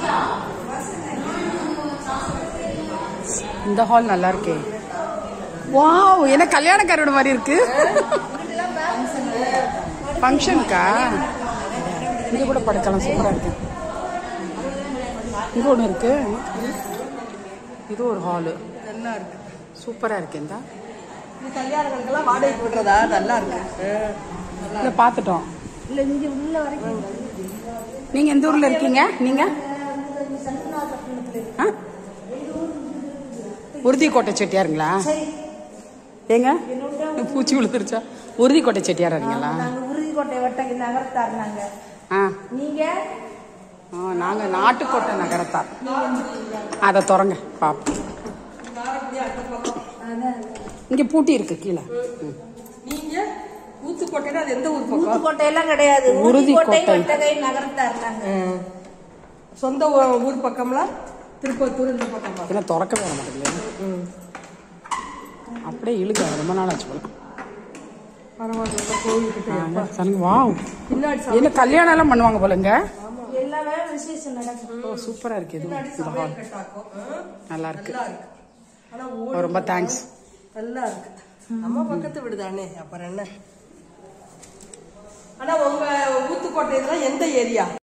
இந்த ஹால் நல்லா இருக்கே வாவ் என்ன கல்யாணக்காரோட மாதிரி இருக்கு ஃபங்க்ஷனுக்கா இங்க கூட படுக்கலாம் சூப்பரா இருக்கு இங்க ஒன்று இருக்கு இது ஒரு ஹாலு நல்லா இருக்கு சூப்பரா இருக்கு இந்த இது கல்யாணங்களுக்கெல்லாம் வாடகைக்கு விடுறதா நல்லா இருக்கு இதை பார்த்துட்டோம் இல்ல இங்க உள்ள வரைக்கும் நீங்க எந்த ஊர்ல இருக்கீங்க நீங்க ஆ? உறுதிக்கோட்டை செட்டியாருங்களா ஏங்க பூச்சி விழுந்துருச்சா உறுதிக்கோட்டை செட்டியாரா இருக்கீங்களா நாங்க உறுதிக்கோட்டை வட்டங்க நகரத்தார் நாங்க ஆ நீங்க ஆ, நாங்க நாட்டுக்கோட்டை நகரத்தார் அதை திறங்க பாப்போம் இங்க பூட்டி இருக்கு கீழே ம். நீங்க ஊத்துக்கோட்டைன்னா அது எந்த ஊர் பக்கம் ஊத்துக்கோட்டை எல்லாம் கிடையாது உறுதிக்கோட்டை. உறுதிக்கோட்டை வட்டகை நகரத்தார் நாங்க சொந்த ஊ- ஊர் பக்கம்லாம் திருப்பத்தூர் இந்த பக்கம் இதெல்லாம் திறக்க வர மாட்டேங்குது அப்படியே இழுக்க ரொம்ப நாள் ஆச்சு போல பரவாயில்ல கோவிலுக்கிட்ட சனங்க வாவ் பின்னாடி என்ன கல்யாணம் எல்லாம் பண்ணுவாங்க போலங்க எல்லாமே விசேஷம் நடக்கும் ஓ சூப்பரா இருக்கு இது இந்த ஹால் கட்டாக்கும் நல்லா இருக்கு நல்லா இருக்கு ஆனா ஊ- ஓ, ரொம்ப தேங்க்ஸ் நல்லா இருக்கு நம்ம பக்கத்து விடுதானே அப்புறம் என்ன ஆனா உங்க ஊத்துக்கோட்டை இதெல்லாம் எந்த ஏரியா